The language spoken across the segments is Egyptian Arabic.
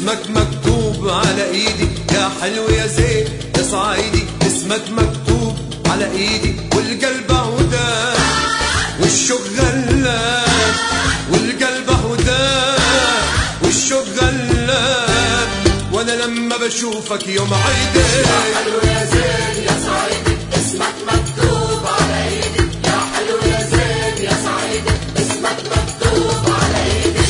اسمك مكتوب على ايدي يا حلو يا زين يا صعيدي اسمك مكتوب على ايدي والقلب هدى والشوق غلاب والقلب هدى والشوق غلاب وانا لما بشوفك يوم عيدي حلو يا زين يا سعيد اسمك مكتوب على ايدي يا حلو يا زين يا سعيد اسمك مكتوب على ايدي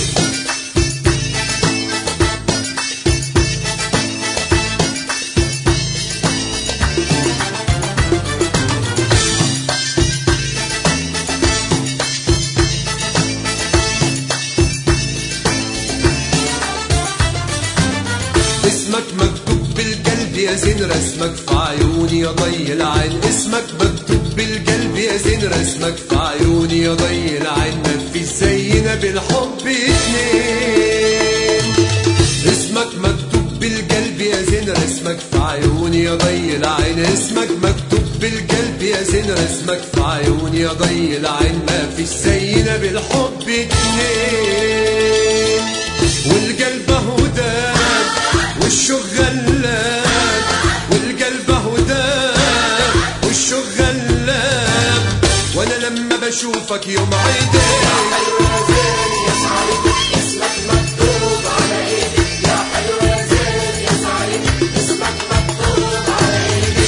اسمك مكتوب بالقلب يا زين رسمك في عيوني يا ضي العين اسمك مكتوب بالقلب يا زين رسمك في عيوني يا ضي العين ما في زينا بالحب اتنين اسمك مكتوب بالقلب يا زين رسمك في عيوني يا ضي العين اسمك مكتوب بالقلب يا زين رسمك في عيوني يا ضي العين ما في زينا بالحب اتنين والقلب هدى والشوق غلاب والقلب هدى والشوق غلاب وانا لما بشوفك يوم عيدي حلو يا زين يا سعيد اسمك مكتوب على ايدي يا حلو يا زين يا سعيد اسمك مكتوب على ايدي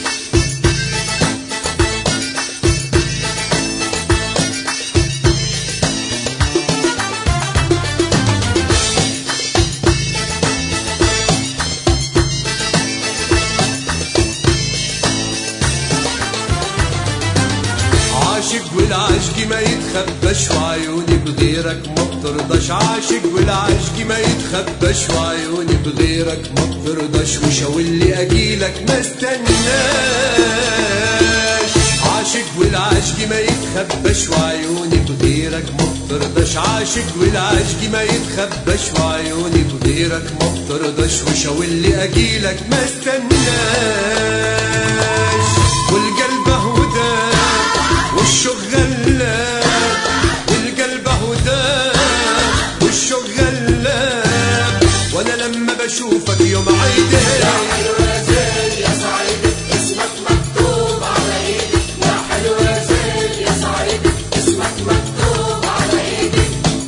عاشق والعشق ما يتخبش وعيوني بغيرك ما بترضاش عاشق والعشق ما يتخبش وعيوني بغيرك ما بترضاش وشاولي اجيلك ما استناش عاشق والعشق ما يتخبش وعيوني بغيرك ما بترضاش عاشق والعشق ما يتخبش وعيوني بغيرك ما بترضاش وشاولي اجيلك ما استناش والقلب هدى والشوق غلاب والقلب هدى والشوق غلاب وانا لما بشوفك يوم عيدي حلو يا زين يا سعيد اسمك مكتوب على ايدي يا حلو يا زين يا سعيد اسمك مكتوب على ايدي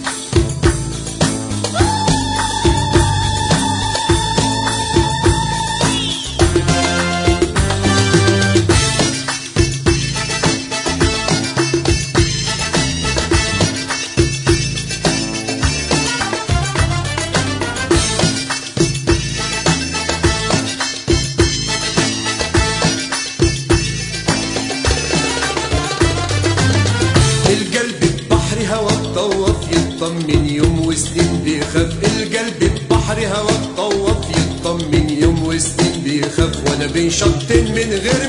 القلب ببحر هوا الطوف يطمن يوم وسنين بيخاف القلب ببحر هوا الطوف يطمن يوم وسنين بيخاف وانا بين شطين من غير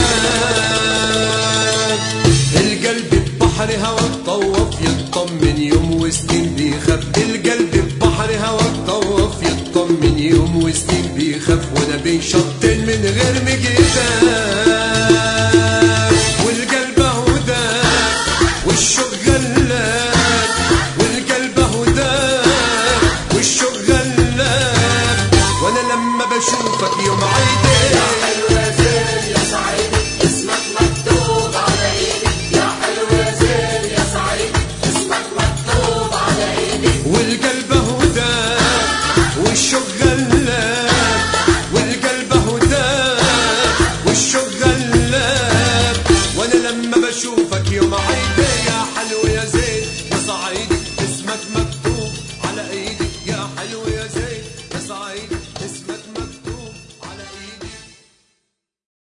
مجدان القلب ببحر هوا الطوف يطمن يوم وسنين بيخاف القلب ببحر هوا الطوف يطمن يوم وسنين بيخاف وانا بين شطين